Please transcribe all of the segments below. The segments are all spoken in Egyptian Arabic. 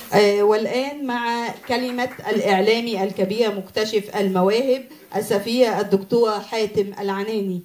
آه، والآن مع كلمة الإعلامي الكبير مكتشف المواهب السفير الدكتور حاتم العناني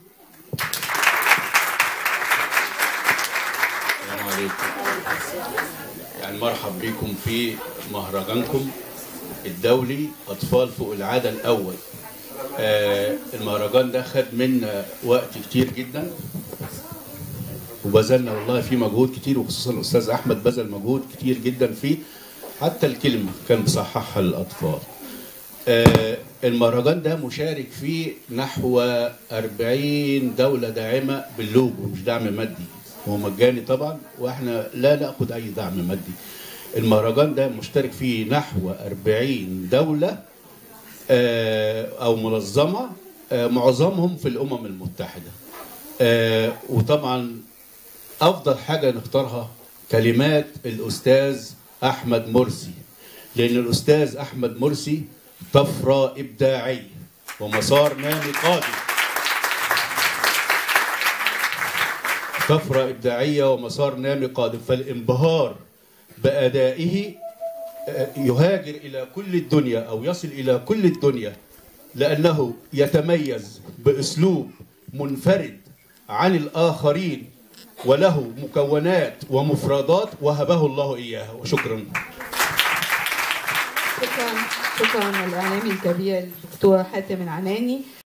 السلام عليكم يعني مرحب بكم في مهرجانكم الدولي أطفال فوق العادة الأول آه المهرجان ده خد منا وقت كتير جدا وبذلنا والله فيه مجهود كتير وخصوصا الأستاذ أحمد بذل مجهود كتير جدا فيه حتى الكلمة كان بيصححها للأطفال آه المهرجان ده مشارك فيه نحو 40 دولة داعمة باللوجو مش دعم مادي هو مجاني طبعا واحنا لا ناخذ اي دعم مادي المهرجان ده مشترك فيه نحو 40 دولة آه، او منظمة آه، معظمهم في الامم المتحدة آه، وطبعا افضل حاجة نختارها كلمات الاستاذ احمد مرسي لان الاستاذ احمد مرسي طفرة ابداعية ومسار نامي قادم طفرة إبداعية ومسار نامي قادم فالانبهار بأدائه آه، يهاجر إلى كل الدنيا أو يصل إلى كل الدنيا لأنه يتميز بأسلوب منفرد عن الآخرين وله مكونات ومفردات وهبه الله إياها وشكرا شكرا شكرا الإعلامي الكبير الدكتور حاتم العناني